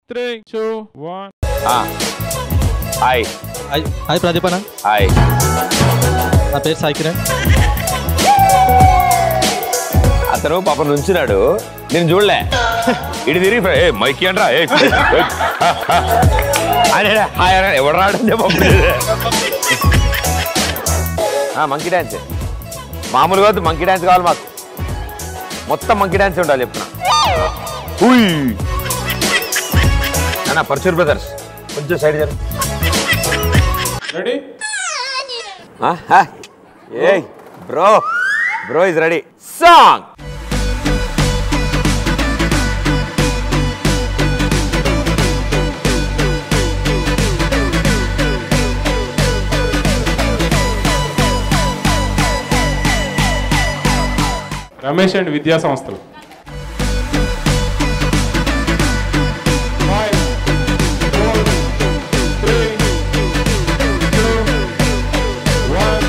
three, two, one. Hi hi hi ప్రదీపన hi నా పేరు సాయి కిరణ్ అతను పాప నుంచున్నాడు నేను చూడలే ఇటు తిరిగి ఏ మైకి అంట్రా ఏ అరే హాయ్ అరే ఎవడు రావడం మంకీ డ్యాన్స్ మామూలుగా వద్దు మంకీ డ్యాన్స్ కావాలి మాకు మొత్తం మంకీ డ్యాన్స్ ఉండాలి చెప్తున్నా హుయ్ అన్న పర్చూర్ బ్రదర్స్ కొంచెం సైడ్ జరు Ready? ఏ bro bro is ready song Ramesh and విద్యా సంస్థలు Five, four, three, two, one.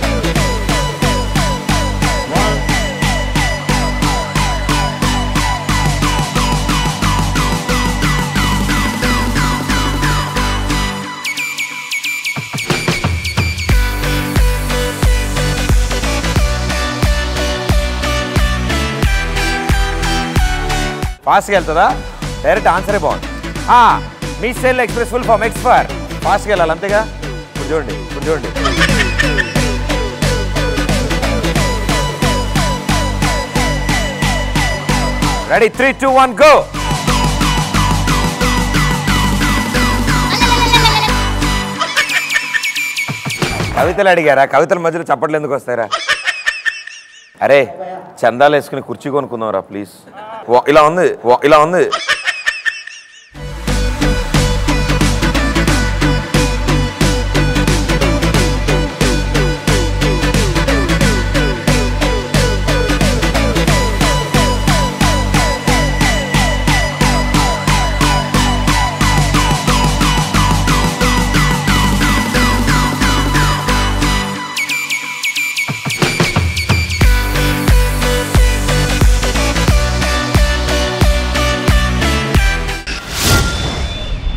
One. ఫాస్ట్గా వెళ్తుందా డైరెక్ట్ ఆన్సరే బాగుంది ఆ, మీ cell express full form ex for ఫాస్ట్గా వెళ్ళాలి అంతేగా ఇప్పుడు చూడండి ఇప్పుడు చూడండి ready three two one go కవితలు అడిగారా కవితల మధ్యలో చప్పట్లు ఎందుకు వస్తారా అరే చందాలు వేసుకుని కుర్చీ కొనుక్కుందాంరా ప్లీజ్ ఇలా ఉంది వా- ఇలా ఉంది